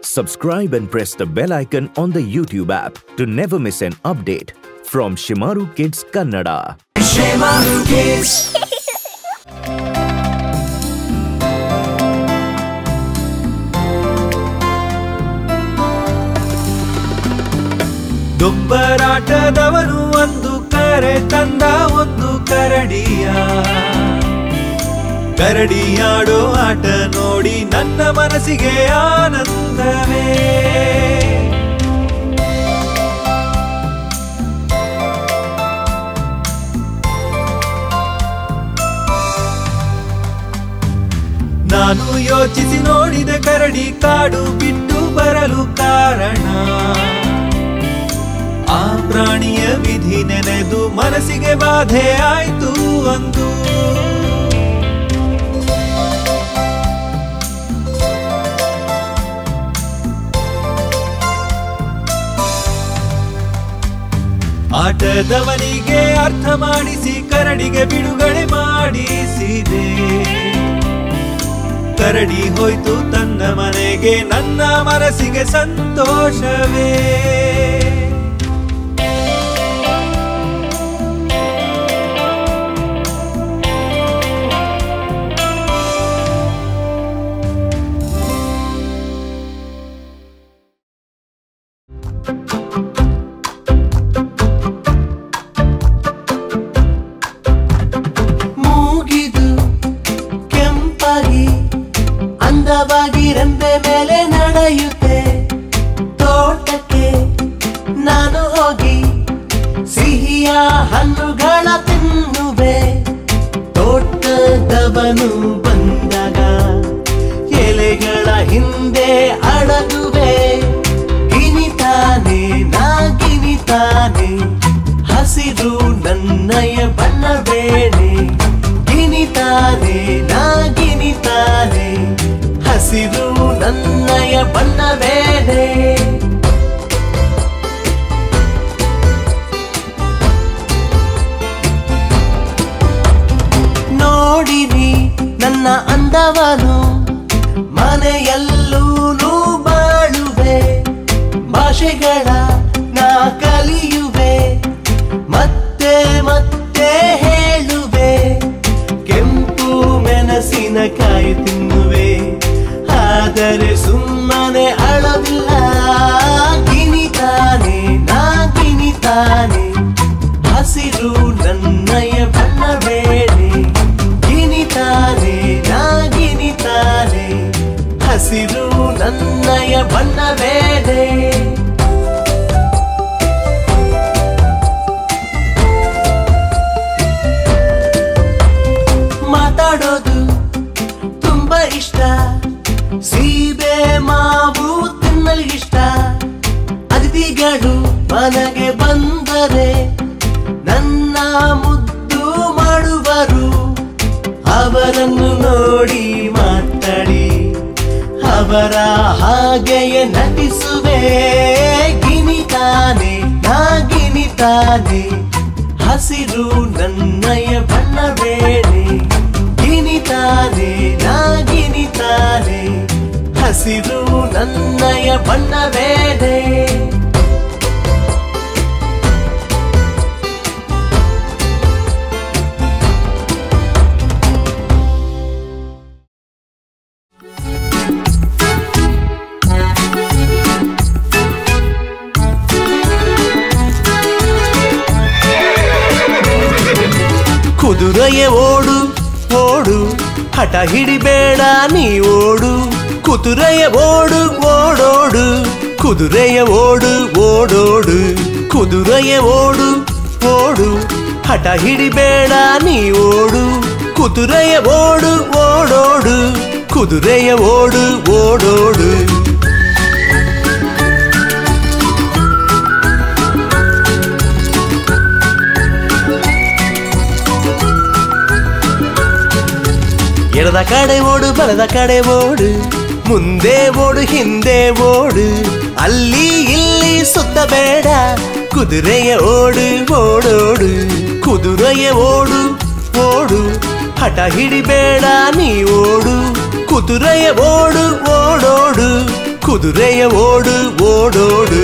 Subscribe and press the bell icon on the YouTube app to never miss an update from Shimaru Kids Kannada. ದೊಬ್ಬರಾಟದವನು ಒಂದು ಕರೆ ತಂದ ಒಂದು ಕರಡಿಯ ಕರಡಿಯಾಡೋ ಆಟ ನೋಡಿ ನನ್ನ ಮನಸ್ಸಿಗೆ ಆನಂದವೇ ನಾನು ಯೋಚಿಸಿ ನೋಡಿದ ಕರಡಿ ಕಾಡು ಬಿಟ್ಟು ಬರಲು ಕಾರಣ ಆ ಪ್ರಾಣಿಯ ವಿಧಿ ನೆನೆದು ಮನಸ್ಸಿಗೆ ಬಾಧೆ ಆಯ್ತು ಅಂದು ಆಟದವನಿಗೆ ಅರ್ಥ ಮಾಡಿಸಿ ಕರಡಿಗೆ ಬಿಡುಗಡೆ ಮಾಡಿಸಿದೆ ಕರಡಿ ಹೋಯ್ತು ತನ್ನ ಮನೆಗೆ ನನ್ನ ಮನಸ್ಸಿಗೆ ಸಂತೋಷವೇ ಮೂಗಿದು ಕೆಂಪಾಗಿ ಅಂದವಾಗಿ ರೆಂಬೆ ಮೇಲೆ ನಡೆಯುತ್ತೆ ತೋಟಕ್ಕೆ ನಾನು ಹೋಗಿ ಸಿಹಿಯ ಹಣ್ಣುಗಳ ತಿನ್ನುವೆ ತೋಟದವನು ಬಂದಾಗ ಎಲೆಗಳ ಹಿಂದೆ ಅಡಗುವೆ ಗಿನಿತಾನೆ ನಾ ಗಿನಿತಾನೆ ಹಸಿರು ನನ್ನಯ ಬಣ್ಣ ಬೇಳೆ ಗಿನಿತಾನೆ ನಾ ಗಿನಿತಾನೆ ಹಸಿರು ನನ್ನಯ ಬಣ್ಣ ಬೇಳೆ ನೋಡಿರಿ ನನ್ನ ಅಂದವನು ಮನೆಯಲ್ಲೂ ಬಾಳುವೆ ಭಾಷೆಗಳ ನಾ ಕಲಿಯುವೆ ಮತ್ತೆ ಮತ್ತೆ ಹೇಳುವೆ ಕೆಂಪು ಮೆಣಸಿನಕಾಯಿ ತಿನ್ನುವೆ ಆದರೆ ಸುಮ್ಮನೆ ಅಳವಿಲ್ಲ ಗಿನಿತಾನೆ ನಾ ಗಿನಿತಾನೆ ಹಸಿರು ನನ್ನಯ ಬಣ್ಣ ಬೇಳೆ ಗಿನಿತಾನೆ ನಾ ಗಿನಿತಾನೆ ಹಸಿರು ನನ್ನಯ ಬಣ್ಣ ಬೇಳೆ ಮಾತಾಡೋದು ತುಂಬಾ ಇಷ್ಟ ಸೀಬೆ ಮಾವು ತಿನ್ನಲು ಇಷ್ಟ ಅತಿಥಿಗಳು ಮನೆಗೆ ಬಂದರೆ ನನ್ನ ಮುದ್ದು ಮಾಡುವರು ಅವರನ್ನು ನೋಡಿ ಮಾತಾಡಿ ಅವರ ಹಾಗೆಯೇ ನಟಿಸುವೆ ಗಿನಿತಾನೆ ನಾ ಗಿನಿತಾನೆ ಹಸಿರು ನನ್ನಯ ಬಣ್ಣ ಬೇಳೆ ಗಿನಿತಾನೆ ನಾ ಗಿನಿತಾನೆ ಹಸಿರು ನನ್ನಯ ಬಣ್ಣ ಬೇಳೆ ಕುದುರೆಯ ಓಡು ಓಡು ಹಠ ಹಿಡಿಬೇಡ ನೀ ಓಡು ಕುದುರೆಯ ಓಡು ಓಡೋಡು ಕುದುರೆಯ ಓಡು ಓಡೋಡು ಕುದುರೆಯ ಓಡು ಓಡು ಹಠ ಹಿಡಿಬೇಡ ನೀ ಓಡು ಕುದುರೆಯ ಓಡು ಓಡೋಡು ಕುದುರೆಯ ಓಡು ಓಡೋಡು ಎಡದ ಕಡೆ ಓಡು ಬಲದ ಕಡೆ ಓಡು ಮುಂದೆ ಓಡು ಹಿಂದೆ ಓಡು ಅಲ್ಲಿ ಇಲ್ಲಿ ಸುತ್ತಬೇಡ ಕುದುರೆಯ ಓಡು ಓಡೋಡು ಕುದುರೆಯ ಓಡು ಓಡು ಹಠ ಹಿಡಿಬೇಡ ನೀ ಓಡು ಕುದುರೆಯ ಓಡು ಓಡೋಡು ಕುದುರೆಯ ಓಡು ಓಡೋಡು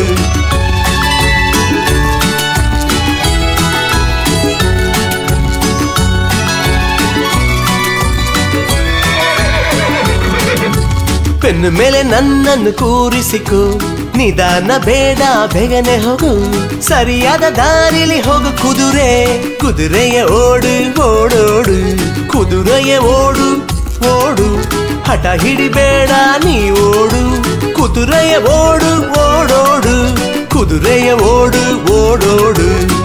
ಪೆನ್ನು ಮೇಲೆ ನನ್ನನ್ನು ಕೂರಿಸಿಕೋ ನಿಧಾನ ಬೇಡ ಬೇಗನೆ ಹೋಗು ಸರಿಯಾದ ದಾರಿಲಿ ಹೋಗು ಕುದುರೆ ಕುದುರೆಯ ಓಡು ಓಡೋಡು ಕುದುರೆಯ ಓಡು ಓಡು ಹಠ ಹಿಡಿಬೇಡ ನೀ ಓಡು ಕುದುರೆಯ ಓಡು ಓಡೋಡು ಕುದುರೆಯ ಓಡು ಓಡೋಡು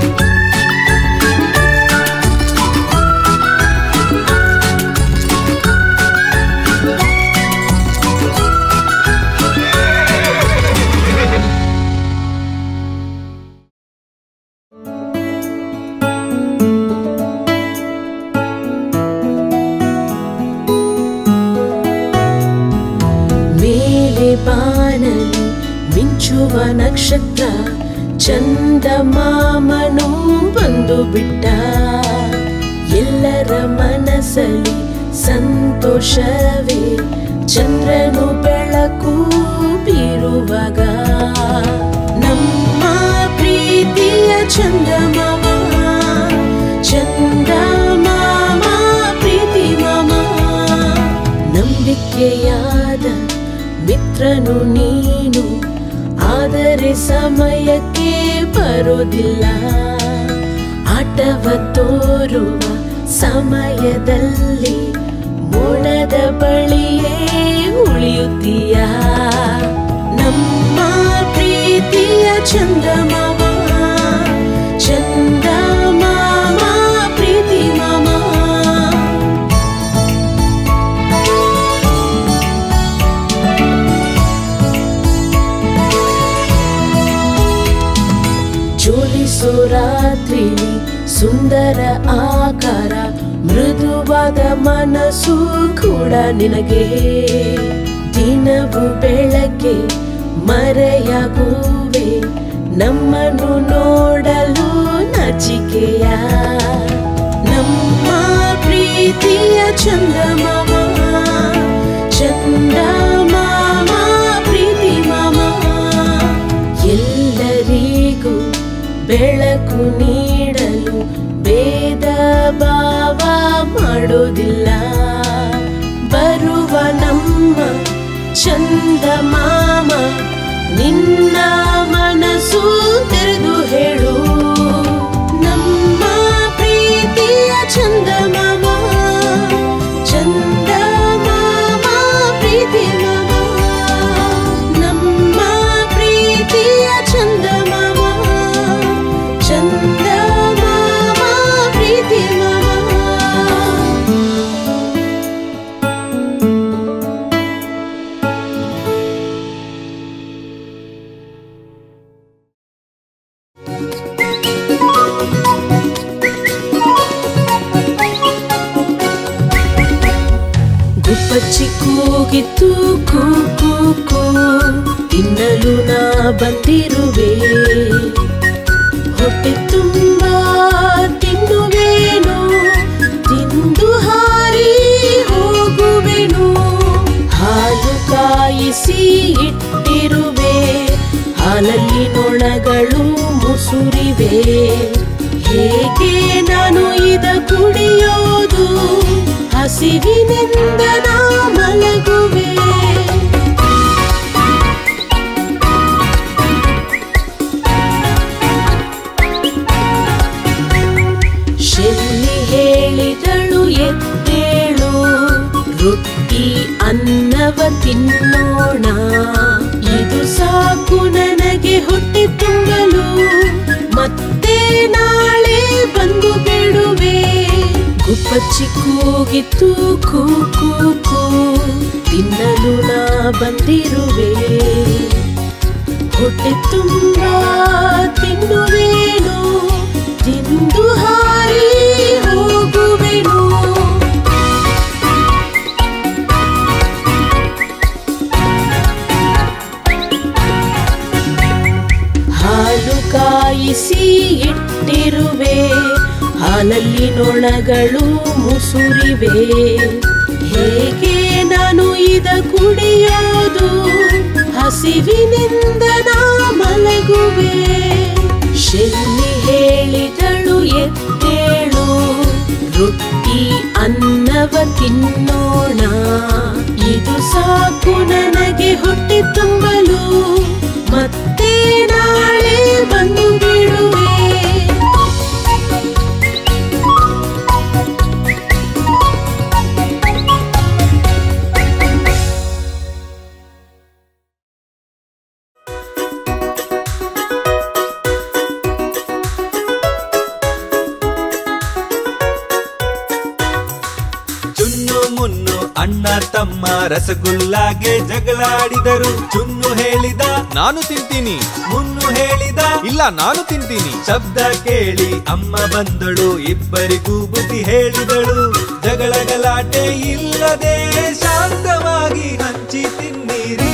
ಮೇಲೆ ಬಾನಲಿ ಮಿಂಚುವ ನಕ್ಷತ್ರ ಚಂದಮಾಮನು ಬಂದು ಬಿಟ್ಟ ಎಲ್ಲರ ಮನಸ್ಸಲ್ಲಿ ಸಂತೋಷವೇ ಚಂದ್ರನು ಬೆಳಕು ಬೀರುವಾಗ ನಮ್ಮ ಪ್ರೀತಿಯ ಚಂದಮಾಮ ಚಂದಮಾಮ ಪ್ರೀತಿ ಮಾಮ ನಂಬಿಕೆಯಾದ ಮಿತ್ರನು ನೀನು ಆದರೆ ಸಮಯಕ್ಕೆ ಬರೋದಿಲ್ಲ ಆಟವ ತೋರುವ ಸಮಯದಲ್ಲಿ ಮೋಡದ ಬಳಿಯೇ ಉಳಿಯುತ್ತೀಯ ನಮ್ಮ ಪ್ರೀತಿಯ ಚಂದಮಾಮ ಚಂದಮಾಮ ಪ್ರೀತಿ ಮಾಮ ಜೋಲಿಸೋ ರಾತ್ರಿಲಿ ಸುಂದರ ಆಕಾರ ಮೃದುವಾದ ಮನಸ್ಸು ಕೂಡ ನಿನಗೆ ದಿನವು ಬೆಳಗ್ಗೆ ಮರೆಯಾಗುವೆ ನಮ್ಮನ್ನು ನೋಡಲು ನಾಚಿಕೆಯ ನಮ್ಮ ಪ್ರೀತಿಯ ಚಂದಮಾಮ ಚಂದಮಾಮ ಪ್ರೀತಿ ಮಾಮ ಎಲ್ಲರಿಗೂ ಬೆಳಕು ನೀಡಲು ಭೇದ ಭಾವ ಮಾಡೋದಿಲ್ಲ ಬರುವ ನಮ್ಮ ಚಂದ ಮಾಮ ನಿನ್ನ ಮನಸ್ಸು ತೆರೆದು ಹೇಳು ನಮ್ಮ ಪ್ರೀತಿಯ ಚಂದ ಮಾಮ ಚಂದ ಮಾಮ ಪ್ರೀತಿ ಮಾಮ ನಮ್ಮ ಪ್ರೀತಿಯ ಚಂದ ಮಾಮ ಚಂದ ಮಾಮ ಪ್ರೀತಿ ಮಾಮ ಗುಪ್ಪಚ್ಚಿ ಕೂಗಿತ್ತು ಕೂ ಕೂ ಕೂ ತಿನ್ನಲು ನಾ ಬಂದಿರುವೆ ಹೊಟ್ಟೆ ತುಂಬ ತಿನ್ನುವೇನು ತಿಂದು ಹಾರಿ ಹೋಗುವೆನು ಹಾಲು ಕಾಯಿಸಿ ಇಟ್ಟಿರುವೆ ಹಾಲಲ್ಲಿ ನೊಣಗಳು ಮುಸುರಿವೆ ಹೇಗೆ ನಾನು ಇದ ಕುಡಿಯೋದು ಹಸಿವಿನಿಂದ ನಾ ಮಲಗುವೆ ಶೆಲ್ಲಿ ಹೇಳಿದಳು ಎದ್ದೇಳು ರೊಟ್ಟಿ ಅನ್ನವ ತಿನ್ನೋಣ ಇದು ಸಾಕು ನನಗೆ ಹೊಟ್ಟೆ ತುಂಬಲು ಮತ್ತೆ ನಾಳೆ ಬಂದು ಬಿಡುವೆ ಗುಪ್ಪಚ್ಚಿ ಕೂಗಿತ್ತು ಕೂ ಕೂ ಕೂ ತಿನ್ನಲು ನಾ ಬಂದಿರುವೆ ಹೊಟ್ಟೆ ತುಂಬ ತಿನ್ನುವೇನು ತಿಂದು ಹಾರಿ ಹೋಗುವೆನು ಹಾಲು ಕಾಯಿಸಿ ಇಟ್ಟಿರುವೆ ಹಾಲಲ್ಲಿ ನೊಣಗಳು ಮುಸುರಿವೆ ಹೇಗೆ ನಾನು ಇದ ಕುಡಿಯೋದು ಹಸಿ ತಿನ್ನೋಣ ಇದು ಸಾಕು ನನಗೆ ಹೊಟ್ಟೆ ತುಂಬಲು ಮತ್ತೆ ನಾಳೆ ಬಂದು ಬಿಡುವೆ ಚುನ್ನು ಮುನ್ನು ಅಣ್ಣ ತಮ್ಮ ರಸಗುಲ್ಲಾಗೆ ಜಗಳಾಡಿದರು ಚುನ್ನು ಹೇಳಿದ ನಾನು ತಿಂತೀನಿ ಮುನ್ನು ಹೇಳಿದ ಇಲ್ಲ ನಾನು ತಿಂತೀನಿ ಶಬ್ದ ಕೇಳಿ ಅಮ್ಮ ಬಂದಳು ಇಬ್ಬರಿಗೂ ಬುದ್ಧಿ ಹೇಳಿದಳು ಜಗಳ ಗಲಾಟೆ ಇಲ್ಲದೆ ಶಾಂತವಾಗಿ ಹಂಚಿ ತಿನ್ನಿರಿ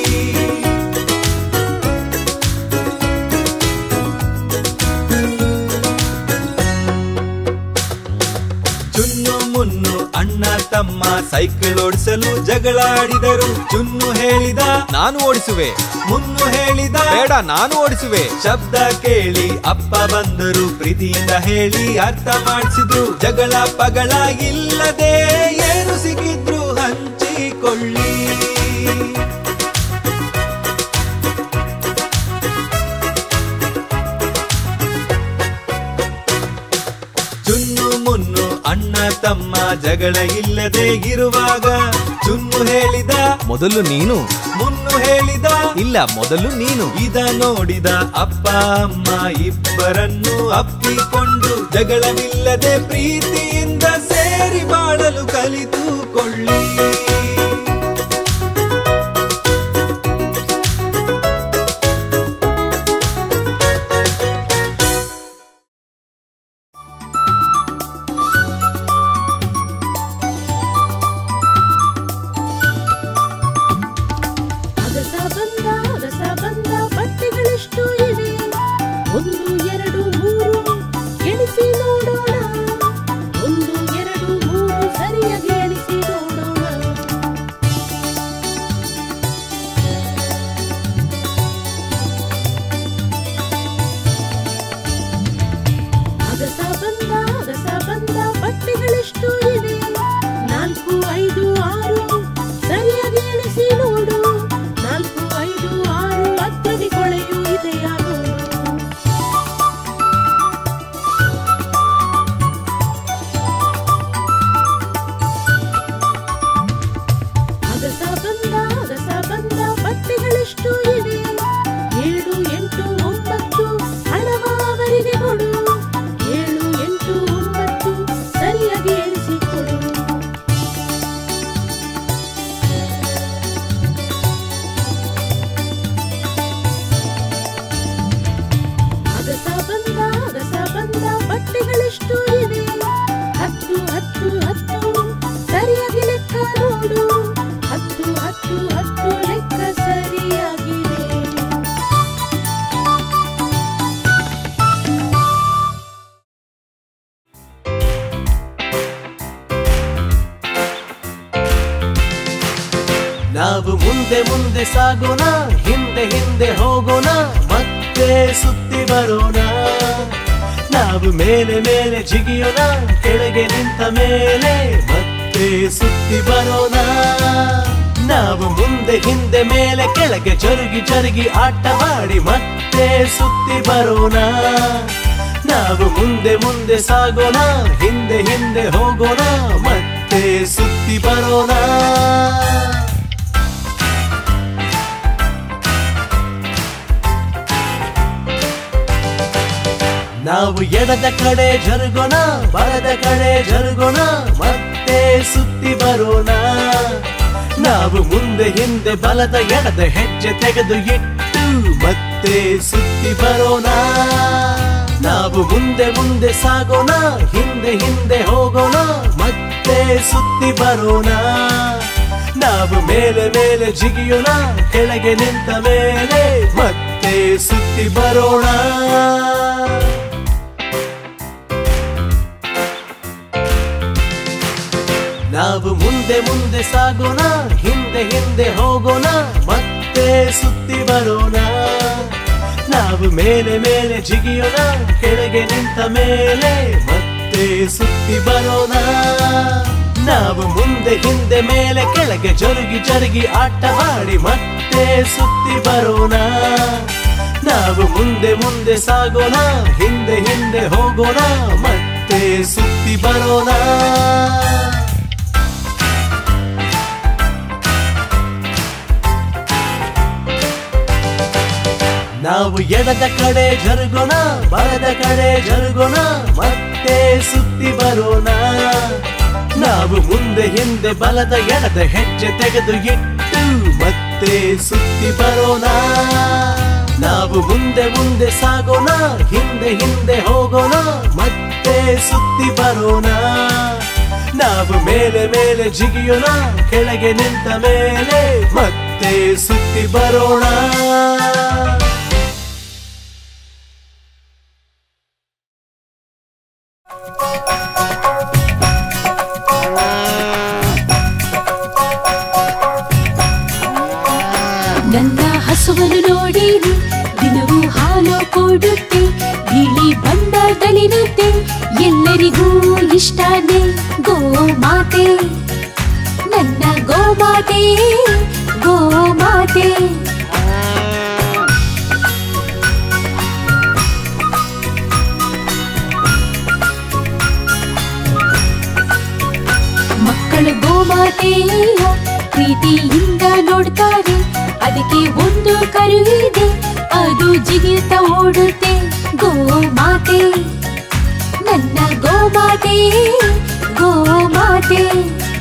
ಚುನ್ನು ಮುನ್ನು ಅಣ್ಣ ತಮ್ಮ ಸೈಕಲ್ ಓಡಿಸಲು ಜಗಳಾಡಿದರು ಚುನ್ನು ಹೇಳಿದ ನಾನು ಓಡಿಸುವೆ ಮುನ್ನು ಹೇಳಿದ ಬೇಡ ನಾನು ಓಡಿಸುವೆ ಶಬ್ದ ಕೇಳಿ ಅಪ್ಪ ಬಂದರು ಪ್ರೀತಿಯಿಂದ ಹೇಳಿ ಅರ್ಥ ಮಾಡಿಸಿದ್ರು ಜಗಳ ಪಗಳ ಇಲ್ಲದೆ ಏನು ಸಿಕ್ಕಿದ್ರು ಹಂಚಿಕೊಳ್ಳಿ ಚುನ್ನು ಮುನ್ನು ಅಣ್ಣ ತಮ್ಮ ಜಗಳ ಇಲ್ಲದೆ ಇರುವಾಗ ಚುನ್ನು ಹೇಳಿದ ಮೊದಲು ನೀನು ಮುನ್ನು ಹೇಳಿದ ಇಲ್ಲ ಮೊದಲು ನೀನು ಇದ ನೋಡಿದ ಅಪ್ಪ ಅಮ್ಮ ಇಬ್ಬರನ್ನು ಅಪ್ಪಿಕೊಂಡು ಜಗಳವಿಲ್ಲದೆ ಪ್ರೀತಿಯಿಂದ ಸೇರಿ ಬಾಳಲು ಕಲಿತುಕೊಳ್ಳಿ ಅಗಸ ಬಂದ ಅಗಸ ಬಂದ ಬಟ್ಟೆಗಳೆಷ್ಟು ಇವೆ ಒಂದು ಎರಡು ಮೂರು ಎಣಿಸಿ ನೋಡೋಣ ಒಂದು ಎರಡು ಮೂರು ಸರಿಯಾಗಿ ಎಣಿಸಿ ನೋಡೋಣ ಅಗಸ ಬಂದ ಅಗಸ ಬಂದ ಬಟ್ಟೆಗಳೆಷ್ಟು ಇವೆ ನಾಲ್ಕು ಐದು ಆರು ಸರಿಯಾಗಿ ಎಣಿಸಿ ನೋಡು ನಾಲ್ಕು ಐದು ಆರು ಹತ್ತಡಿ ಕೊಳೆಯು ಇದೆಯಾ ನೋಡು ಅಗಸ ಬಂದ ಅಗಸ ಬಂದ ಬಟ್ಟೆಗಳೆಷ್ಟು ಇವೆ ಏಳು ಎಂಟು ಒಂಬತ್ತು ಹಣವ ಅವರಿಗೆ ಕೊಡು ಏಳು ಎಂಟು ಒಂಬತ್ತು ಸರಿಯಾಗಿ ಎಣಿಸಿಕೊಡು ಅಗಸ ಬಂದ ಅಗಸ ಬಂದ ಬಟ್ಟೆಗಳೆಷ್ಟು ಇವೆ ಹತ್ತು ಹತ್ತು ಹತ್ತು ಸರಿಯಾಗಿ ಲೆಕ್ಕ ನೋಡು ಹತ್ತು ಹತ್ತು ಹತ್ತು ಲೆಕ್ಕ ಸರಿಯಾಗಿದೆ ನಾವು ಮುಂದೆ ಮುಂದೆ ಸಾಗೋಣ ಹಿಂದೆ ಹಿಂದೆ ಹೋಗೋಣ ಮತ್ತೆ ಸುತ್ತಿ ಬರೋಣ ನಾವು ಮೇಲೆ ಮೇಲೆ ಜಿಗಿಯೋಣ ಕೆಳಗೆ ನಿಂತ ಮೇಲೆ ಮತ್ತೆ ಸುತ್ತಿ ಬರೋಣ ನಾವು ಮುಂದೆ ಹಿಂದೆ ಮೇಲೆ ಕೆಳಗೆ ಜರುಗಿ ಜರುಗಿ ಆಟ ಮಾಡಿ ಮತ್ತೆ ಸುತ್ತಿ ಬರೋಣ ನಾವು ಮುಂದೆ ಮುಂದೆ ಸಾಗೋಣ ಹಿಂದೆ ಹಿಂದೆ ಹೋಗೋಣ ಮತ್ತೆ ಸುತ್ತಿ ಬರೋಣ ನಾವು ಎಡದ ಕಡೆ ಜರುಗೋಣ ಬಲದ ಕಡೆ ಜರುಗೋಣ ಮತ್ತೆ ಸುತ್ತಿ ಬರೋಣ ನಾವು ಮುಂದೆ ಹಿಂದೆ ಬಲದ ಎಡದ ಹೆಜ್ಜೆ ತೆಗೆದು ಇಟ್ಟು ಮತ್ತೆ ಸುತ್ತಿ ಬರೋಣ ನಾವು ಮುಂದೆ ಮುಂದೆ ಸಾಗೋಣ ಹಿಂದೆ ಹಿಂದೆ ಹೋಗೋಣ ಮತ್ತೆ ಸುತ್ತಿ ಬರೋಣ ನಾವು ಮೇಲೆ ಮೇಲೆ ಜಿಗಿಯೋಣ ಕೆಳಗೆ ನಿಂತ ಮೇಲೆ ಮತ್ತೆ ಸುತ್ತಿ ಬರೋಣ ನಾವು ಮುಂದೆ ಮುಂದೆ ಸಾಗೋಣ ಹಿಂದೆ ಹಿಂದೆ ಹೋಗೋಣ ಮತ್ತೆ ಸುತ್ತಿ ಬರೋಣ ನಾವು ಮೇಲೆ ಮೇಲೆ ಜಿಗಿಯೋಣ ಕೆಳಗೆ ನಿಂತ ಮೇಲೆ ಮತ್ತೆ ಸುತ್ತಿ ಬರೋಣ ನಾವು ಮುಂದೆ ಹಿಂದೆ ಮೇಲೆ ಕೆಳಗೆ ಜರುಗಿ ಜರುಗಿ ಆಟವಾಡಿ ಮತ್ತೆ ಸುತ್ತಿ ಬರೋಣ ನಾವು ಮುಂದೆ ಮುಂದೆ ಸಾಗೋಣ ಹಿಂದೆ ಹಿಂದೆ ಹೋಗೋಣ ಮತ್ತೆ ಸುತ್ತಿ ಬರೋಣ ನಾವು ಎಡದ ಕಡೆ ಜರುಗೋಣ ಬಲದ ಕಡೆ ಜರುಗೋಣ ಮತ್ತೆ ಸುತ್ತಿ ಬರೋಣ ನಾವು ಮುಂದೆ ಹಿಂದೆ ಬಲದ ಎಡದ ಹೆಜ್ಜೆ ತೆಗೆದು ಇಟ್ಟು ಮತ್ತೆ ಸುತ್ತಿ ಬರೋಣ ನಾವು ಮುಂದೆ ಮುಂದೆ ಸಾಗೋಣ ಹಿಂದೆ ಹಿಂದೆ ಹೋಗೋಣ ಮತ್ತೆ ಸುತ್ತಿ ಬರೋಣ ನಾವು ಮೇಲೆ ಮೇಲೆ ಜಿಗಿಯೋಣ ಕೆಳಗೆ ನಿಂತ ಮೇಲೆ ಮತ್ತೆ ಸುತ್ತಿ ಬರೋಣ ನನ್ನ ಹಸುವನ್ನು ನೋಡಿರಿ ದಿನವೂ ಹಾಲು ಕೊಡುತ್ತೆ ಬಿಳಿ ಬಣ್ಣದಲ್ಲಿರುತ್ತೆ ಎಲ್ಲರಿಗೂ ಇಷ್ಟನೇ ಗೋಮಾತೆ ನನ್ನ ಗೋಮಾತೆ ಗೋಮಾತೆ ಮಕ್ಕಳು ಗೋಮಾತೆಯ ಪ್ರೀತಿಯಿಂದ ನೋಡ್ತಾರೆ ಅದಕ್ಕೆ ಒಂದು ಕರು ಇದೆ ಅದು ಜಿಗಿಯುತ್ತಾ ಓಡುತ್ತೆ ಗೋಮಾತೆ ನನ್ನ ಗೋಮಾತೆ ಗೋಮಾತೆ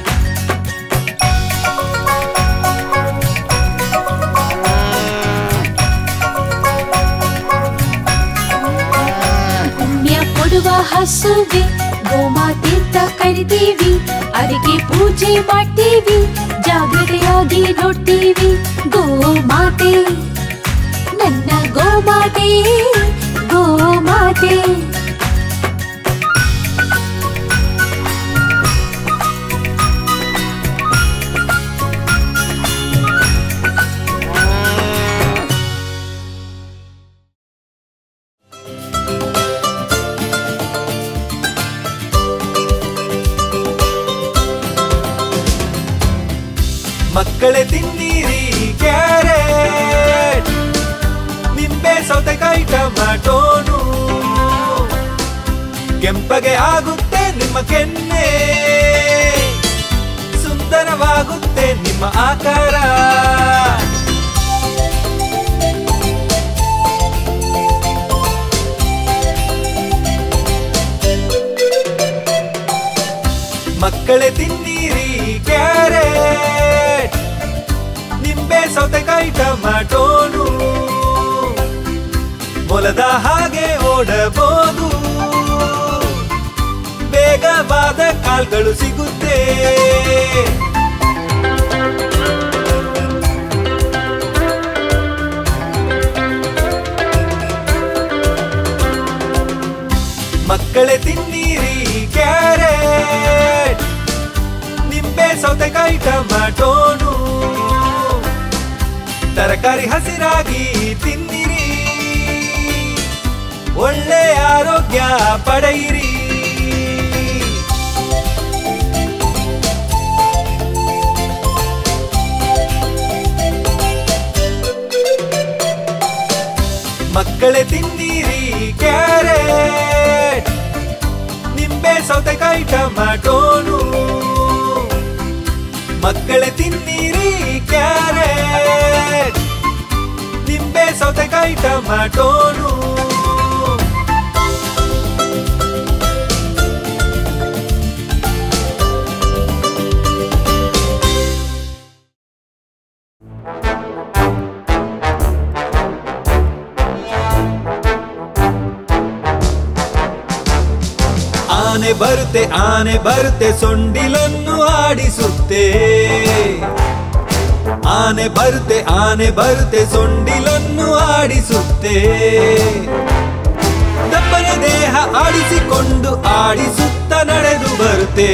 ಪುಣ್ಯ ಕೊಡುವ ಹಸುವೆ ಗೋಮಾತೆ ಅಂತ ಕರಿತೀವಿ ಅದಕ್ಕೆ ಪೂಜೆ ಮಾಡ್ತೀವಿ ಜಾಗ್ರತೆಯಾಗಿ ನೋಡ್ತೀವಿ ಗೋಮಾತೆ ನನ್ನ ಗೋಮಾತೆ ಗೋಮಾತೆ ಮಕ್ಕಳೇ ತಿನ್ನಿರಿ ಕ್ಯಾರೆಟ್ ನಿಂಬೆ ಸೌತೆಕಾಯಿ ಟಮಾಟೋನು ಕೆಂಪಗೆ ಆಗುತ್ತೆ ನಿಮ್ಮ ಕೆನ್ನೆ ಸುಂದರವಾಗುತ್ತೆ ನಿಮ್ಮ ಆಕಾರ ಮಕ್ಕಳೇ ತಿನ್ನಿರಿ ಕ್ಯಾರೆಟ್ ನಿಂಬೆ ಸೌತೆಕಾಯಿ ಟಮಾಟೋನು ಮೊಲದ ಹಾಗೆ ಓಡಬಹುದು ಬೇಗವಾದ ಕಾಲ್ಗಳು ಸಿಗುತ್ತೆ ಮಕ್ಕಳೇ ತಿನ್ನಿರಿ ಕ್ಯಾರೆಟ್ ನಿಂಬೆ ಸೌತೆಕಾಯಿ ಟಮಾಟೋನು ತರಕಾರಿ ಹಸಿರಾಗಿ ತಿನ್ನಿರಿ ಒಳ್ಳೆ ಆರೋಗ್ಯ ಪಡೆಯಿರಿ ಮಕ್ಕಳೇ ತಿನ್ನಿರಿ ಕ್ಯಾರೆಟ್ ನಿಂಬೆ ಸೌತೆಕಾಯಿ ಟಮಾಟೋನು ಮಕ್ಕಳೇ ತಿನ್ನಿರಿ ಕ್ಯಾರೆಟ್ ನಿಂಬೆ ಸೌತೆಕಾಯಿ ಟಮಾಟೋನು ಆನೆ ಬರುತ್ತೆ ಆನೆ ಬರುತ್ತೆ ಸೊಂಡಿಲನ್ನು ಆಡಿಸುತ್ತೆ ಆನೆ ಬರುತ್ತೆ ಆನೆ ಬರುತ್ತೆ ಸೊಂಡಿಲನ್ನು ಆಡಿಸುತ್ತೆ ದಪ್ಪನ ದೇಹ ಆಡಿಸಿಕೊಂಡು ಆಡಿಸುತ್ತ ನಡೆದು ಬರುತ್ತೆ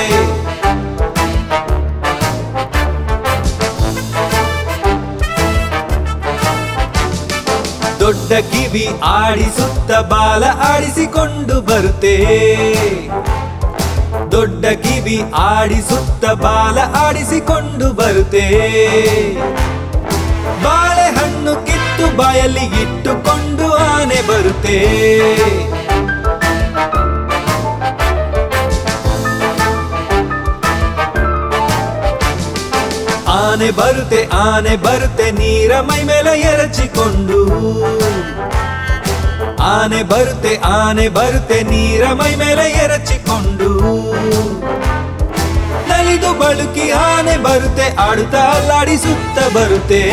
ದೊಡ್ಡ ಕಿವಿ ಆಡಿಸುತ್ತ ಬಾಲ ಆಡಿಸಿಕೊಂಡು ಬರುತ್ತೆ ದೊಡ್ಡ ಕಿವಿ ಆಡಿಸುತ್ತ ಬಾಲ ಆಡಿಸಿಕೊಂಡು ಬರುತ್ತೆ ಬಾಳೆಹಣ್ಣು ಕಿತ್ತು ಬಾಯಲ್ಲಿ ಇಟ್ಟುಕೊಂಡು ಆನೆ ಬರುತ್ತೆ ಆನೆ ಬರುತ್ತೆ ಆನೆ ಬರುತ್ತೆ ನೀರ ಮೈ ಮೇಲೆ ಎರಚಿಕೊಂಡು ಆನೆ ಬರುತ್ತೆ ಆನೆ ಬರುತ್ತೆ ನೀರ ಮೈ ಮೇಲೆ ಎರಚಿಕೊಂಡು ನಲಿದು ಬಳುಕಿ ಆನೆ ಬರುತ್ತೆ ಆಡುತ್ತಾ ಅಲ್ಲಾಡಿಸುತ್ತ ಬರುತ್ತೆ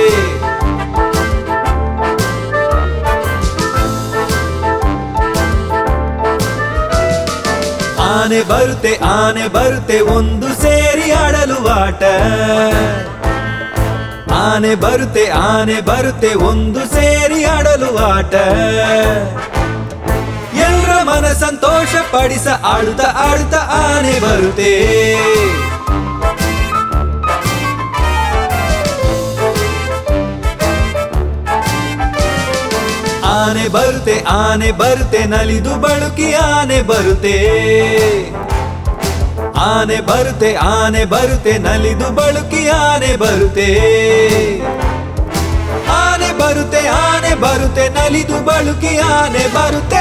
ಆನೆ ಬರುತ್ತೆ ಆನೆ ಬರುತ್ತೆ ಒಂದು ಸೇರಿ ಆಡಲು ಆಟ ಆನೆ ಬರುತ್ತೆ ಆನೆ ಬರುತ್ತೆ ಒಂದು ಸೇರಿ ಆಡಲು ಆಟ ಎಲ್ರ ಮನ ಸಂತೋಷ ಪಡಿಸ ಆಡುತ್ತಾ ಆಡುತ್ತಾ ಆನೆ ಬರುತ್ತೆ ಆನೆ ಬರುತ್ತೆ ಆನೆ ಬರುತ್ತೆ ನಲಿದು ಬಳುಕಿ ಆನೆ ಬರುತ್ತೆ ಆನೆ ಬರುತ್ತೆ ಆನೆ ಬರುತ್ತೆ ನಲಿದು ಬಳುಕಿ ಆನೆ ಬರುತ್ತೆ ಆನೆ ಬರುತ್ತೆ ಆನೆ ಬರುತ್ತೆ ನಲಿದು ಬಳುಕಿ ಆನೆ ಬರುತ್ತೆ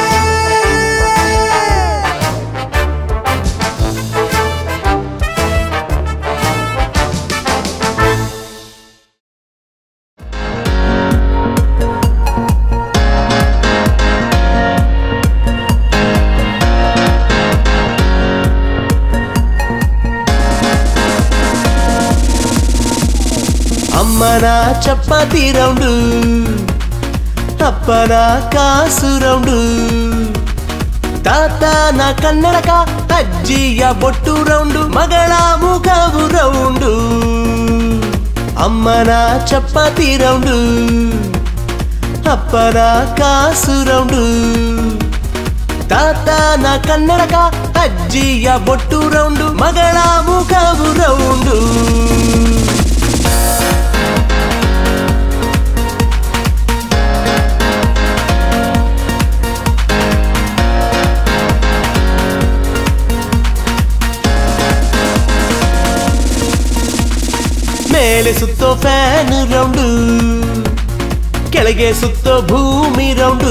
ಅಮ್ಮನ ಚಪಾತಿ ರೌಂಡು ಅಪ್ಪನ ಕಾಸು ರೌಂಡು ತಾತನ ಕನ್ನಡಕ ಅಜ್ಜಿಯ ಬೊಟ್ಟು ರೌಂಡು ಮಗಳ ಮುಖವು ರೌಂಡು ಅಮ್ಮನ ಚಪಾತಿ ರೌಂಡು ಅಪ್ಪನ ಕಾಸು ರೌಂಡು ತಾತನ ಕನ್ನಡಕ ಅಜ್ಜಿಯ ಬೊಟ್ಟು ರೌಂಡು ಮಗಳ ಮುಖವು ರೌಂಡು ಮೇಲೆ ಸುತ್ತೋ ಫ್ಯಾನ್ ರೌಂಡು ಕೆಳಗೆ ಸುತ್ತೋ ಭೂಮಿ ರೌಂಡು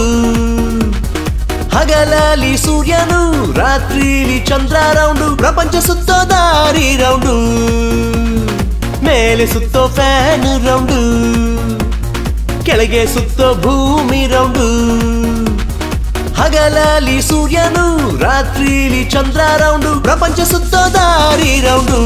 ಹಗಲಲ್ಲಿ ಸೂರ್ಯನು ರಾತ್ರಿಲಿ ಚಂದ್ರ ರೌಂಡು ಪ್ರಪಂಚ ಸುತ್ತೋ ದಾರಿ ರೌಂಡು ಮೇಲೆ ಸುತ್ತೋ ಫ್ಯಾನ್ ರೌಂಡು ಕೆಳಗೆ ಸುತ್ತೋ ಭೂಮಿ ರೌಂಡು ಹಗಲಲ್ಲಿ ಸೂರ್ಯನು ರಾತ್ರಿಲಿ ಚಂದ್ರ ರೌಂಡು ಪ್ರಪಂಚ ಸುತ್ತೋ ದಾರಿ ರೌಂಡು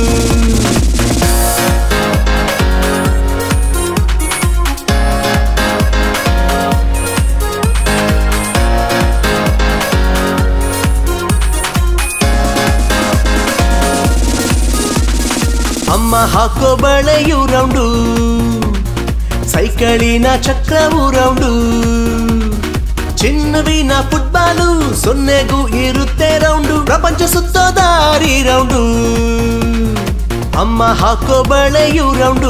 ಅಮ್ಮ ಹಾಕೋ ಬಳೆಯು ರೌಂಡು ಸೈಕಳಿನ ಚಕ್ರವು ರೌಂಡು ಚಿನ್ನವಿನ ಫುಟ್ಬಾಲು ಸೊನ್ನೆಗೂ ಇರುತ್ತೆ ರೌಂಡು ಪ್ರಪಂಚ ಸುತ್ತೋ ದಾರಿ ರೌಂಡು ಅಮ್ಮ ಹಾಕೋ ಬಳೆಯು ರೌಂಡು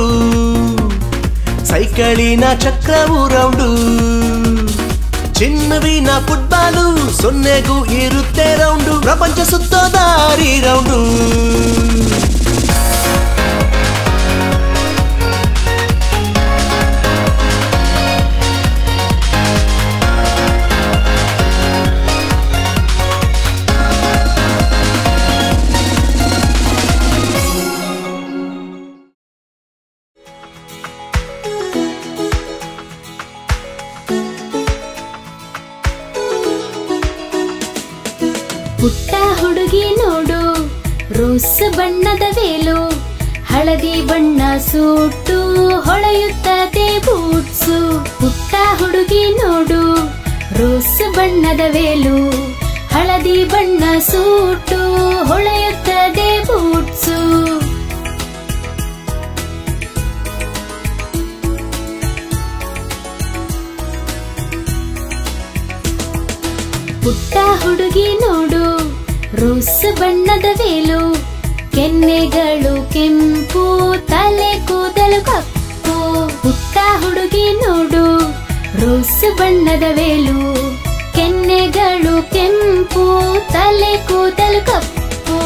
ಸೈಕಳಿನ ಚಕ್ರವು ರೌಂಡು ಚಿನ್ನವಿನ ಫುಟ್ಬಾಲು ಸೊನ್ನೆಗೂ ಇರುತ್ತೆ ರೌಂಡು ಪ್ರಪಂಚ ಸುತ್ತೋ ದಾರಿ ರೌಂಡು ಪುಟ್ಟ ಹುಡುಗಿ ನೋಡು ರೋಸ್ ಬಣ್ಣದ ವೇಲು ಹಳದಿ ಬಣ್ಣ ಸೂಟು ಹೊಳೆಯುತ್ತದೆ ಬೂಟ್ಸು ಪುಟ್ಟ ಹುಡುಗಿ ನೋಡು ರೋಸ್ ಬಣ್ಣದ ವೇಲು ಹಳದಿ ಬಣ್ಣ ಸೂಟು ಹೊಳೆಯುತ್ತದೆ ಬೂಟ್ಸು ಪುಟ್ಟ ಹುಡುಗಿ ನೋಡು ರೋಸ್ ಬಣ್ಣದ ವೇಲು ಕೆನ್ನೆಗಳು ಕೆಂಪು ತಲೆ ಕೂದಲು ಕಪ್ಪು ಪುಟ್ಟ ಹುಡುಗಿ ನೋಡು ರೋಸ್ ಬಣ್ಣದ ವೇಲು ಕೆನ್ನೆಗಳು ಕೆಂಪು ಕೆಂಪು ತಲೆ ಕೂದಲು ಕಪ್ಪು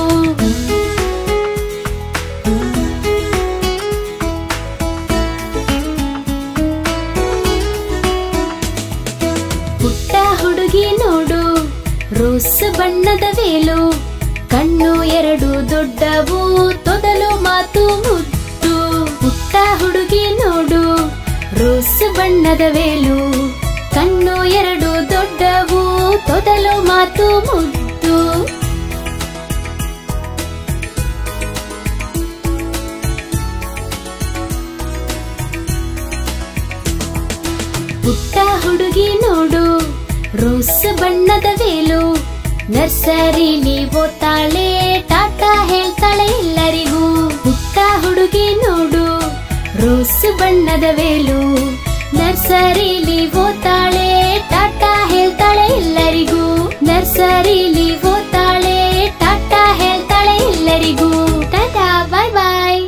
ಪುಟ್ಟ ಹುಡುಗಿ ನೋಡು ರೋಸ್ ಬಣ್ಣದ ವೇಲು ಕಣ್ಣು ಎರಡು ದೊಡ್ಡವು ತೊದಲು ಮಾತು ಮುದ್ದು ಪುಟ್ಟ ಹುಡುಗಿ ನೋಡು ರೋಸ್ ಬಣ್ಣದ ವೇಲು ಕಣ್ಣು ಎರಡು ದೊಡ್ಡವು ತೊದಲು ಮಾತು ಮುದ್ದು ಪುಟ್ಟ ಹುಡುಗಿ ನೋಡು ರೋಸ್ ಬಣ್ಣದ ವೇಲು ನರ್ಸರಿಲಿ ಓದ್ತಾಳೆ ಟಾಟಾ ಹೇಳ್ತಾಳೆ ಎಲ್ಲರಿಗೂ ಪುಟ್ಟ ಹುಡುಗಿ ನೋಡು ರೋಸ್ ಬಣ್ಣದ ವೇಲು ನರ್ಸರಿಲಿ ಓದ್ತಾಳೆ ಟಾಟಾ ಹೇಳ್ತಾಳೆ ಎಲ್ಲರಿಗೂ ನರ್ಸರಿಲಿ ಓದ್ತಾಳೆ ಟಾಟಾ ಹೇಳ್ತಾಳೆ ಎಲ್ಲರಿಗೂ ಟಾಟಾ ಬಾಯ್ ಬಾಯ್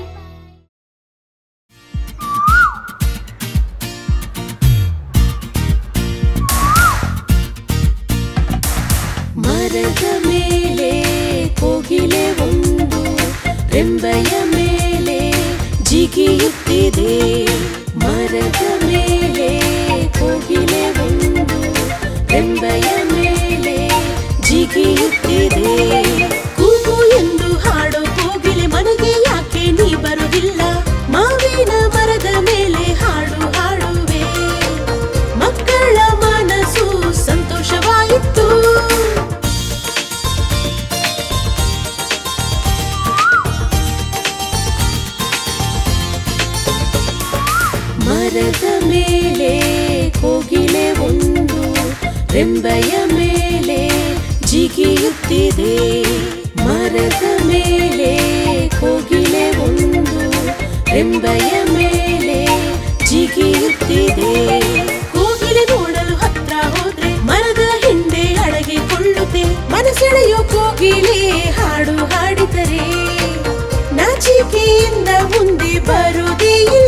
ಮರದ ಮೇಲೆ ಕೋಗಿಲೆ ಒಂದು ರೆಂಬೆಯ ಮೇಲೆ ಜಿಗಿಯುತ್ತಿದೆ ಮರದ ಮೇಲೆ ಕೋಗಿಲೆ ಒಂದು ರೆಂಬೆಯ ಮೇಲೆ ಜಿಗಿಯುತ್ತಿದೆ ಕೂಗು ಎಂದು ಹಾಡೋ ಕೋಗಿಲೆ ಮನೆಗೆ ಯಾಕೆ ನೀ ಬರುವುದಿಲ್ಲ ಮಾವಿನ ಮರದ ಮೇಲೆ ಹಾಡು ಹಾಡುವೆ ಮಕ್ಕಳ ಮನಸ್ಸು ಸಂತೋಷವಾಯಿತು ಮರದ ಮೇಲೆ ಕೋಗಿಲೆ ಒಂದು ರೆಂಬೆಯ ಮೇಲೆ ಜಿಗಿಯುತ್ತಿದೆ ಮರದ ಮೇಲೆ ಕೋಗಿಲೆ ಒಂದು ರೆಂಬೆಯ ಮೇಲೆ ಜಿಗಿಯುತ್ತಿದೆ ಕೋಗಿಲೆ ನೋಡಲು ಹತ್ರ ಹೋದ್ರೆ ಮರದ ಹಿಂದೆ ಅಡಗಿಕೊಳ್ಳುತ್ತೆ ಮನಸೆಳೆಯೋ ಕೋಗಿಲೆ ಹಾಡು ಹಾಡಿದರೆ ನಾಚಿಕೆಯಿಂದ ಮುಂದೆ ಬರುವುದೇ ಇಲ್ಲ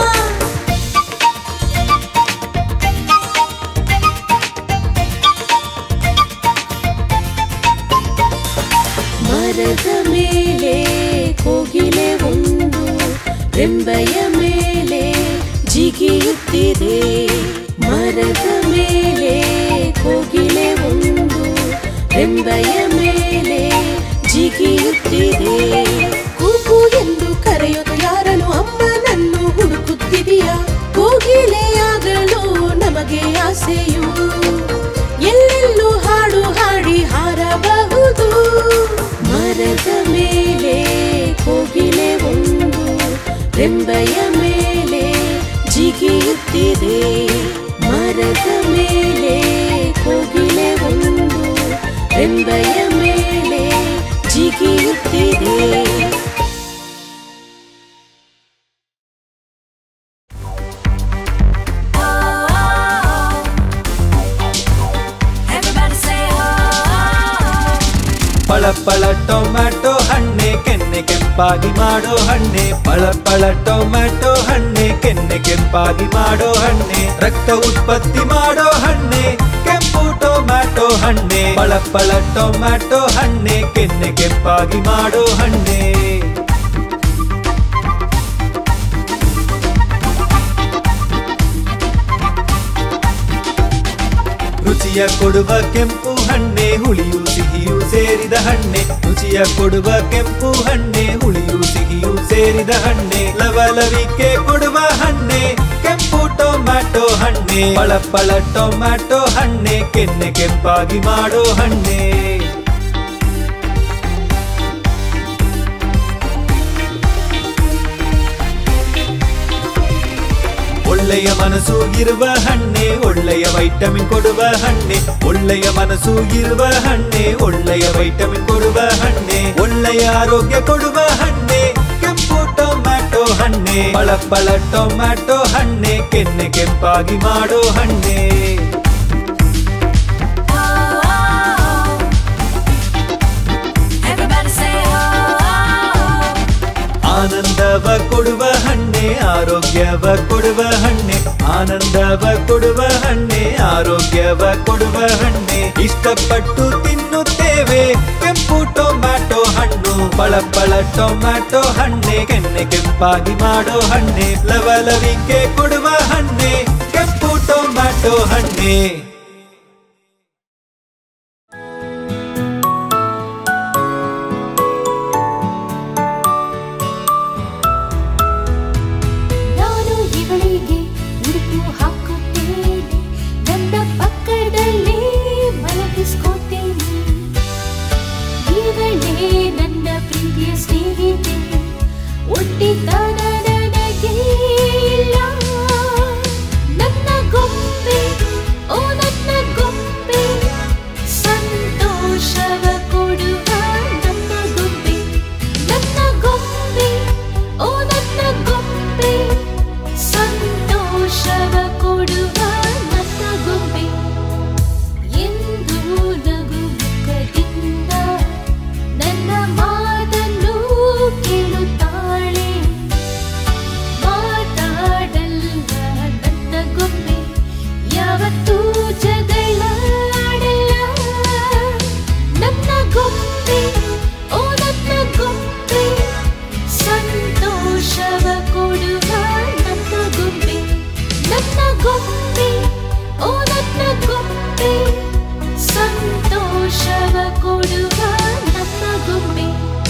ಮರದ ಮೇಲೆ ಕೋಗಿಲೆ ಒಂದು ರೆಂಬೆಯ ಮೇಲೆ ಜಿಗಿಯುತ್ತಿದೆ ಮರದ ಮೇಲೆ ಕೋಗಿಲೆ ಒಂದು ರೆಂಬೆಯ ಮೇಲೆ ಜಿಗಿಯುತ್ತಿದೆ ಕೂಗು ಎಂದು ಕರೆಯೋದು ಯಾರನ್ನು ಅಮ್ಮನನ್ನು ಹುಡುಕುತ್ತಿದೆಯಾ ಕೋಗಿಲೆಯಾಗಲು ನಮಗೆ ಆಸೆಯು ಎಲ್ಲೆಲ್ಲೂ ಹಾಡು ಹಾಡಿ ಹಾರಬಹುದು ಮರದ ಮೇಲೆ ಕೋಗಿಲೆ ಒಂದು ರೆಂಬೆಯ ಮೇಲೆ ಜಿಗಿಯುತ್ತಿದೆ ಮರದ ಮೇಲೆ ಕೋಗಿಲೆ ಒಂದು ರೆಂಬೆಯ ಮೇಲೆ ಜಿಗಿಯುತ್ತಿದೆ ಪಳ ಪಳ ಟೊಮ್ಯಾಟೊ ಹಣ್ಣೆ ಕೆನ್ನೆ ಕೆಂಪಾಗಿ ಮಾಡೋ ಹಣ್ಣೆ ಪಳ ಪಳ ಟೊಮ್ಯಾಟೊ ಹಣ್ಣೆ ಕೆನ್ನೆ ಕೆಂಪಾಗಿ ಮಾಡೋ ಹಣ್ಣೆ ರಕ್ತ ಉತ್ಪತ್ತಿ ಮಾಡೋ ಹಣ್ಣೆ ಕೆಂಪು ಟೊಮ್ಯಾಟೊ ಹಣ್ಣೆ ಪಳ ಪಳ ಟೊಮ್ಯಾಟೊ ಹಣ್ಣೆ ಕೆನ್ನೆ ಕೆಂಪಾಗಿ ಮಾಡೋ ಹಣ್ಣೆ ರುಚಿಯ ಕೊಡುವ ಕೆಂಪು ಹಣ್ಣೆ ಹುಳಿಯು ಸಿಹಿಯು ಸೇರಿದ ಹಣ್ಣೆ ರುಚಿಯ ಕೊಡುವ ಕೆಂಪು ಹಣ್ಣೆ ಹುಳಿಯು ಸಿಹಿಯು ಸೇರಿದ ಹಣ್ಣೆ ಲವಲವಿಕೆ ಕೊಡುವ ಹಣ್ಣೆ ಕೆಂಪು ಟೊಮ್ಯಾಟೊ ಹಣ್ಣೆ ಪಳ ಪಳ ಟೊಮ್ಯಾಟೊ ಹಣ್ಣೆ ಕೆನ್ನೆ ಕೆಂಪಾಗಿ ಮಾಡೋ ಹಣ್ಣೆ ಒಳ್ಳೆಯ ಮನಸ್ಸು ಇರುವ ಹಣ್ಣೆ ಒಳ್ಳೆಯ ವೈಟಮಿನ್ ಕೊಡುವ ಹಣ್ಣೆ ಒಳ್ಳೆಯ ಮನಸ್ಸು ಇರುವ ಹಣ್ಣೆ ಒಳ್ಳೆಯ ವೈಟಮಿನ್ ಕೊಡುವ ಹಣ್ಣೆ ಒಳ್ಳೆಯ ಆರೋಗ್ಯ ಕೊಡುವ ಹಣ್ಣೆ ಕೆಂಪು ಟೊಮ್ಯಾಟೊ ಹಣ್ಣೆ ಪಳ ಪಳ ಟೊಮ್ಯಾಟೊ ಹಣ್ಣೆ ಕೆನ್ನೆ ಕೆಂಪಾಗಿ ಮಾಡೋ ಹಣ್ಣೆ ಆನಂದವ ಕೊಡುವ ಹಣ್ಣೆ ಹಣ್ಣೆ ಆರೋಗ್ಯವ ಕೊಡುವ ಹಣ್ಣೆ ಆನಂದವ ಕೊಡುವ ಹಣ್ಣೆ ಆರೋಗ್ಯವ ಕೊಡುವ ಹಣ್ಣೆ ಇಷ್ಟಪಟ್ಟು ತಿನ್ನುತ್ತೇವೆ ಕೆಂಪು ಟೊಮ್ಯಾಟೊ ಹಣ್ಣು ಪಳ ಪಳ ಟೊಮ್ಯಾಟೊ ಹಣ್ಣೆ ಕೆನ್ನೆ ಕೆಂಪಾಗಿ ಮಾಡೋ ಹಣ್ಣೆ ಲವಲವಿಕೆ ಕೊಡುವ ಹಣ್ಣೆ ಕೆಂಪು ಟೊಮ್ಯಾಟೊ ಹಣ್ಣೆ ನಾನು ಇವಳಿಗೆ ಉಡುಪು ಹಾಕುತ್ತೇನೆ ನನ್ನ ಪಕ್ಕದಲ್ಲೇ ಮಲಗಿಸ್ಕೋತೇನೆ ಇವಳೇ ನನ್ನ ಪ್ರೀತಿಯ ಸ್ನೇಹಿತೆ ಒಟ್ಟಿತನ ನನಗೆ ಇಲ್ಲ ನನ್ನ ಗೊಂಬೆ ಓ ನನ್ನ ಗೊಂಬೆ ಸಂತೋಷವ ಕೊಡುವ ನನ್ನ ಗೊಂಬೆ ನನ್ನ ಗೊಂಬೆ ಓ ನನ್ನ ಗೊಂಬೆ ಸಂತೋಷವ ಕೊಡುವ ನನ್ನ ಗೊಂಬೆ ಎಂದು ನಗು ಮುಖದಿಂದ ನನ್ನ ಮಾತನ್ನು ಕೇಳುತ್ತಾಳೆ ಮಾತಾಡಲ್ಲ ನನ್ನ ಗೊಂಬೆ ಯಾವತ್ತೂ ಜಗಳಾಡಲ್ಲ ನನ್ನ ಗೊಂಬೆ ಓ ನನ್ನ ಗೊಂಬೆ ಸಂತೋಷವ ಕೊಡುವ ನನ್ನ ಗೊಂಬೆ ನನ್ನ ಗೊಂಬೆ ಓ ನನ್ನ ಗೊಂಬೆ ಸಂತೋಷವ ಕೊಡುವ ನನ್ನ ಗೊಂಬೆ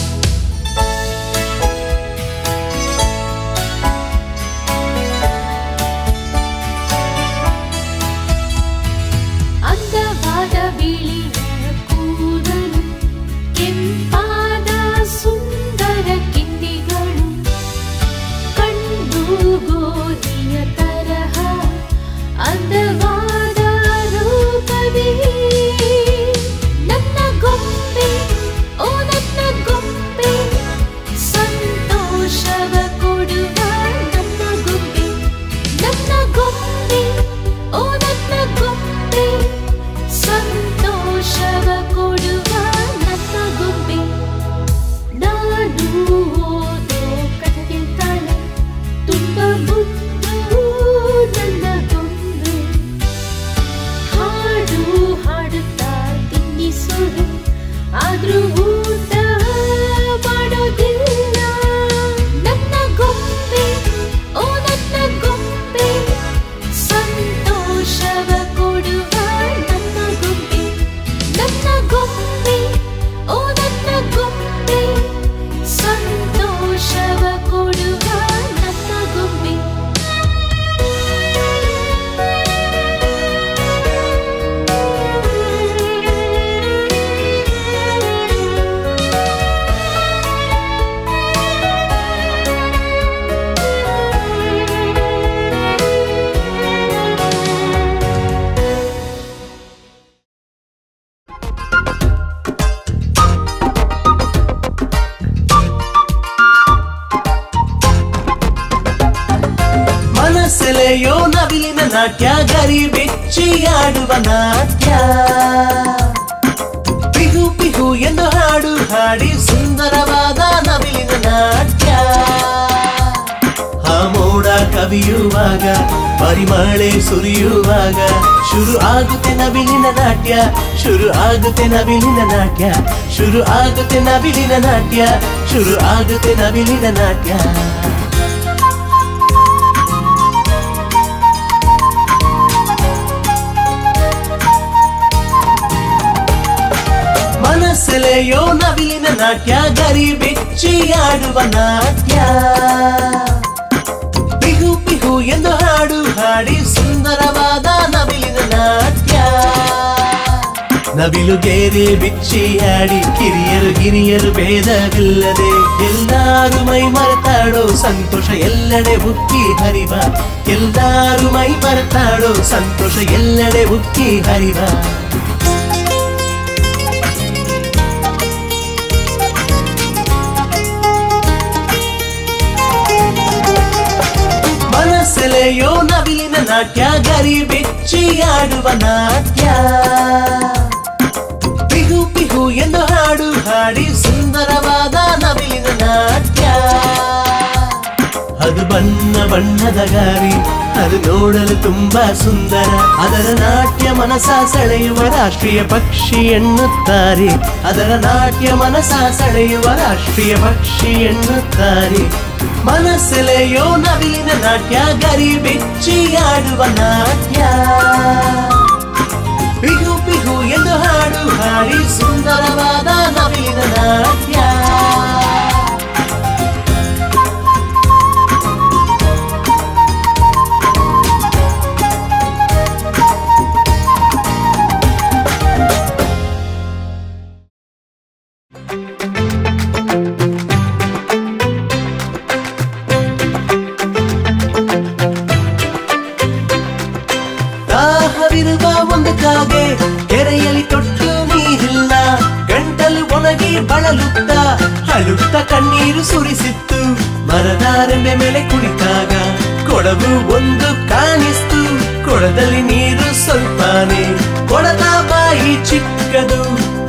ಅಂದವಾದ ಬಿಳಿಯ ಕೂದಲು ಕೆಂಪಾದ ಸುಂದರ ಕಿಂಡಿಗಳು ಕಣ್ಣು ಗೋಧಿಯ ತರಹ ಅಂದವಾದ ರೂಪವೇ ನನ್ನ ಗೊಂಬೆ ಓ ನನ್ನ ಗೊಂಬೆ ಸಂತೋಷವ ಕೊಡುವ ನನ್ನ ಗೊಂಬೆ ನನ್ನ ಗೊಂಬೆ ಓ ನನ್ನ ಗೊಂಬೆ ಸಂತೋಷವ ಕೊಡುವ ನನ್ನ ಗೊಂಬೆ ನಾನು ಓದೋ ಕಥೆ ತಾಳೆ ತುಂಬ ಮುದ್ದು ನನ್ನ ಗೊಂಬೆ ಹಾಡು ಹಾಡುತ್ತಾ ತಿನ್ನಿಸೋದು ಆದ್ರೂ ಊಟ ಮಾಡೋದಿಲ್ಲ ನನ್ನ ಗೊಂಬೆ ಓ ನನ್ನ ಗೊಂಬೆ ಸಂತೋಷವ ಕೊಡುವ ನನ್ನ ಗೊಂಬೆ ನನ್ನ ಗೊಂಬೆ ಓ ನನ್ನ ಗೊಂಬೆ ಸಂತೋಷವ ಕೊಡುವ ನನ್ನ ಗೊಂಬೆ ಮನಸ್ಸೆಲೆಯೋ ನವಿಲಿನ ನಾಟ್ಯ ಗರಿ ಬೆಚ್ಚಿಯಾಡುವ ನಾಟ್ಯ ಪಿಹು ಪಿಹು ಎಂದು ಹಾಡು ಹಾಡಿ ಸುಂದರವಾದ ನವಿಲಿನ ನಾಟ್ಯ ಆ ಮೋಡ ಕವಿಯುವಾಗ ಪರಿಮಳೆ ಸುರಿಯುವಾಗ ಶುರು ಆಗುತ್ತೆ ನವಿಲಿನ ನಾಟ್ಯ ಶುರು ಆಗುತ್ತೆ ನವಿಲಿನ ನಾಟ್ಯ ಶುರು ಆಗುತ್ತೆ ನವಿಲಿನ ನಾಟ್ಯ ಶುರು ಆಗುತ್ತೆ ನವಿಲಿನ ನಾಟ್ಯ ಮನಸ್ಸೆಲೆಯೋ ನವಿಲಿನ ನಾಟ್ಯ ಗರಿ ಬೆಚ್ಚಿಯಾಡುವ ನಾಟ್ಯ ಪಿಹು ಪಿಹು ಎಂದು ಹಾಡು ಹಾಡಿ ಸುಂದರವಾದ ನವಿಲಿನ ನಾಟ್ಯ ನವಿಲು ಗೇರಿ ಬಿಚ್ಚಿಯಾಡಿ ಕಿರಿಯರು ಗಿರಿಯರು ಭೇದವಿಲ್ಲದೆ ಎಲ್ಲಾರು ಮೈ ಮರೆತಾಡೋ ಸಂತೋಷ ಎಲ್ಲೆಡೆ ಉಕ್ಕಿ ಹರಿವ ಎಲ್ಲಾರು ಮೈ ಮರೆತಾಡೋ ಸಂತೋಷ ಎಲ್ಲೆಡೆ ಉಕ್ಕಿ ಹರಿವ ಮನಸ್ಸೆಲೆಯೋ ನವಿಲಿನ ನಾಟ್ಯ ಗರಿ ಬೆಚ್ಚಿಯಾಡುವ ನಾಟ್ಯ ಪಿಹು ಪಿಹು ಎಂದು ಹಾಡು ಹಾಡಿ ಸುಂದರವಾದ ನವಿಲಿನ ನಾಟ್ಯ ಅದು ಬಣ್ಣ ಬಣ್ಣದ ಗಾರಿ ಅದು ನೋಡಲು ತುಂಬಾ ಸುಂದರ ಅದರ ನಾಟ್ಯ ಮನಸ ಸೆಳೆಯುವ ರಾಷ್ಟ್ರೀಯ ಪಕ್ಷಿ ಎನ್ನುತ್ತಾರೆ ಅದರ ನಾಟ್ಯ ಮನಸ ಸೆಳೆಯುವ ರಾಷ್ಟ್ರೀಯ ಪಕ್ಷಿ ಎನ್ನುತ್ತಾರೆ ಮನಸ್ಸೆಲೆಯೋ ನವಿಲಿನ ನಾಟ್ಯ ಗರಿ ಬಿಚ್ಚಿಯಾಡುವ ನಾಟ್ಯ ಬಿಹು ಬಿಹು ಎಂದು ಹಾಡು ಹಾಡಿ ಸುಂದರವಾದ ನವಿಲಿನ ನಾಟ್ಯ ದಾಹವಿರುವ ಒಂದು ಕಾಗೆ ಕೆರೆಯಲ್ಲಿ ತೊಟ್ಟು ನೀರಿಲ್ಲ ಗಂಟಲು ಒಣಗಿ ಬಳಲುತ್ತ ಅಳುತ್ತ ಕಣ್ಣೀರು ಸುರಿಸಿತ್ತು ಮರದಾರೆಂಬೆ ಮೇಲೆ ಕುಳಿತಾಗ ಕೊಡವು ಒಂದು ಕಾಣಿಸ್ತು ಕೊಡದಲ್ಲಿ ನೀರು ಸ್ವಲ್ಪನೇ ಕೊಡದ ಬಾಯಿ ಚಿಕ್ಕದು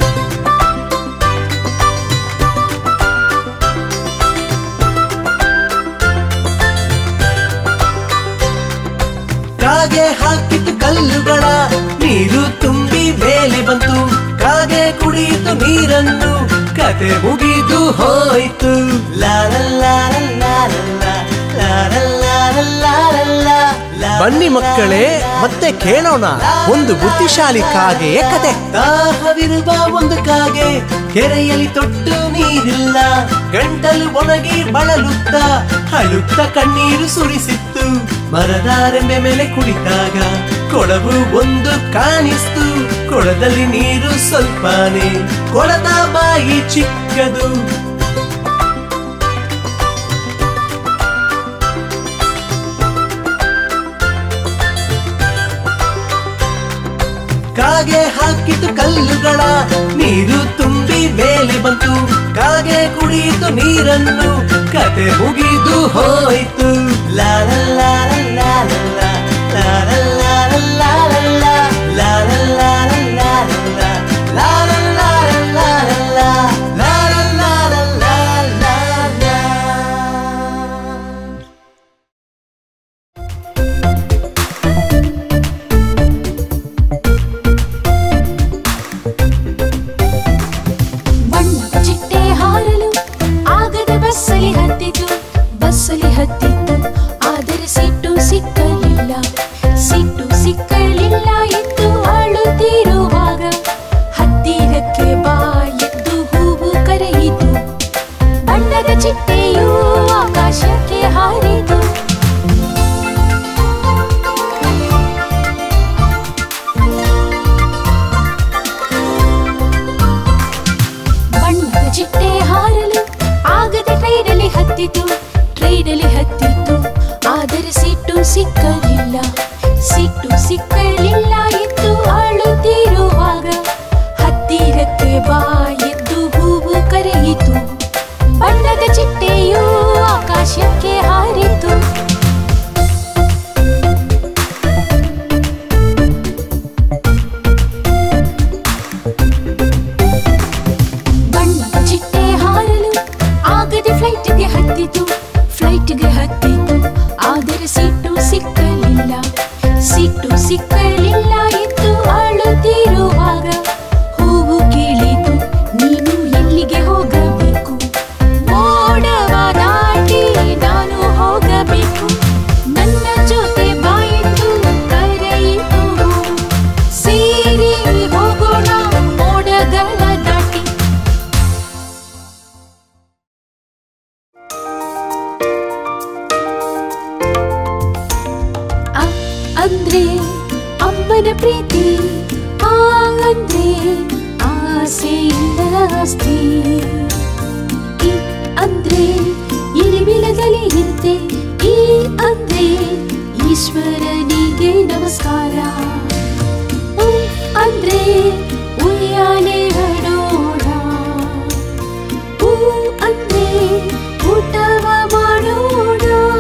ಕಾಗೆ ಹಾಕಿತು ಕಲ್ಲುಗಳ ನೀರು ತುಂಬಿ ಮೇಲೆ ಬಂತು ಕಾಗೆ ಕುಡಿಯಿತು ನೀರನ್ನು ಕತೆ ಮುಗಿದು ಹೋಯ್ತು ಬನ್ನಿ ಮಕ್ಕಳೇ ಮತ್ತೆ ಕೇಳೋಣ ಒಂದು ಬುದ್ಧಿಶಾಲಿ ಕಾಗೆಯ ಕತೆ ದಾಹವಿರುವ ಒಂದು ಕಾಗೆ ಕೆರೆಯಲ್ಲಿ ತೊಟ್ಟು ನೀರಿಲ್ಲ ಗಂಟಲು ಒಣಗಿ ಬಳಲುತ್ತ ಅಳುತ್ತ ಕಣ್ಣೀರು ಸುರಿಸಿತ್ತು ಮರದಾರೆಂಬೆ ಮೇಲೆ ಕುಳಿತಾಗ ಕೊಳವು ಒಂದು ಕಾಣಿಸ್ತು ಕೊಳದಲ್ಲಿ ನೀರು ಸ್ವಲ್ಪನೇ ಕೊಳದ ಬಾಯಿ ಚಿಕ್ಕದು ಕಾಗೆ ಹಾಕಿತು ಕಲ್ಲುಗಳ ನೀರು ತುಂಬಿ ಮೇಲೆ ಬಂತು ಕಾಗೆ ಕುಡಿಯಿತು ನೀರನ್ನು ಕತೆ ಮುಗಿದು ಹೋಯ್ತು ಬಣ್ಣದ ಚಿಟ್ಟೆ ಹಾರಲು ಆಗದ ಬಸ್ಸಲ್ಲಿ ಹತ್ತಿತು ಬಸ್ಸಲ್ಲಿ ಹತ್ತಿತ್ತು ಆದರೆ ಸಿಟ್ಟು ಸಿಕ್ಕಲಿಲ್ಲ ಸಿಟ್ಟು ಸಿಕ್ಕಲಿಲ್ಲ ಎಂದು ಅಳುತ್ತಿರುವಾಗ ಹತ್ತಿರಕ್ಕೆ ಬಾ ಎದ್ದು ಹೂವು ಕರೆಯಿತು ಬಣ್ಣದ ಚಿಟ್ಟೆಯು ಆಕಾಶಕ್ಕೆ ಹಾರಿತು ಬಣ್ಣದ ಚಿಟ್ಟೆ ಹಾರಲು ಆಗದೆ ಟ್ರೈನಲ್ಲಿ ಹತ್ತಿತು ಟ್ರೈನಲ್ಲಿ ಹತ್ತಿತ್ತು ಆದರೆ ಸಿಟ್ಟು ಸಿಕ್ಕಲಿಲ್ಲ ಸಿಟ್ಟು ಸಿಕ್ಕಲಿಲ್ಲ ಎಂದು ಅಳುತ್ತಿರುವಾಗ ಹತ್ತಿರಕ್ಕೆ ಬಾ ಎದ್ದು ಹೂವು ಕರೆಯಿತು ಬಣ್ಣದ ಚಿಟ್ಟೆಯು ಆಕಾಶಕ್ಕೆ ಹಾರಿತು ಬಣ್ಣದ ಚಿಟ್ಟೆ ಹಾರಲು ಆಗದೆ ಫ್ಲೈಟ್ಗೆ ಹತ್ತಿತು ಫ್ಲೈಟ್ಗೆ ಹತ್ತಿತು ಆದರೆ ಸಿಟ್ಟು ಸಿಕ್ಕಲಿಲ್ಲ ಸಿಟ್ಟು ಸಿಕ್ಕಲಿಲ್ಲ ಎಂದು ಅಳುತ್ತಿರುವಾಗ ಹೂವು ಕೇಳಿತು ನೀನು ಎಲ್ಲಿಗೆ ಹೋಗಬೇಕು ಮೋಡವ ದಾಟಿ ನಾನು ಹೋಗಬೇಕು ನನ್ನ ಜೊತೆ ಬಾಯಿತು ಕರೆಯಿತು ಸೇರಿ ಹೋಗೋಣ ಮೋಡಗಳ ದಾಟಿ ಅ ಅಂದ್ರೆ ಅಮ್ಮನ ಪ್ರೀತಿ ಆ ಅಂದ್ರೆ ಆಸೆಯಿಂದ ಆಸ್ತಿ ಇ ಅಂದ್ರೆ ಇಳಿಬಿಲದಲ್ಲಿ ಇರುತ್ತೆ ಈ ಅಂದ್ರೆ ಈಶ್ವರನಿಗೆ ನಮಸ್ಕಾರ ಉ ಅಂದ್ರೆ ಉಯ್ಯಾಲೆ ಹಡೋಣ ಹೂ ಅಂದ್ರೆ ಊಟವ ಮಾಡೋಣ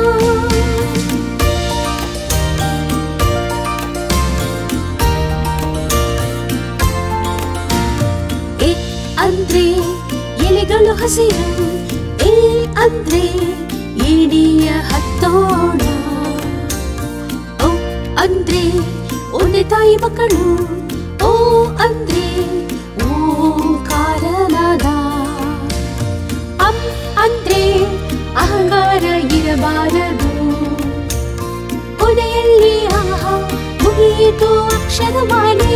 ಎ ಅಂದ್ರೆ ಎಲೆಗಳು ಹಸಿರು ಎ ಅಂದ್ರೆ ಇಡೀ ಹೆಜ್ಜೆಯ ಹತ್ತೋಣ ಓ ಅಂದ್ರೆ ಒಂದೇ ತಾಯಿ ಮಕ್ಕಳು ಓ ಅಂದ್ರೆ ಓಂಕಾರನಾದ ಅಂ ಅಂದ್ರೆ ಅಹಂಕಾರ ಇರಬಾರದು ಕೊನೆಯಲ್ಲಿ ಆಹಾ ಮುಗಿಯಿತು ಅಕ್ಷರಮಾಲೆ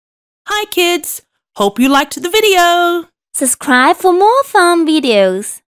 Hi kids! Hope you liked the video! Subscribe for more fun videos.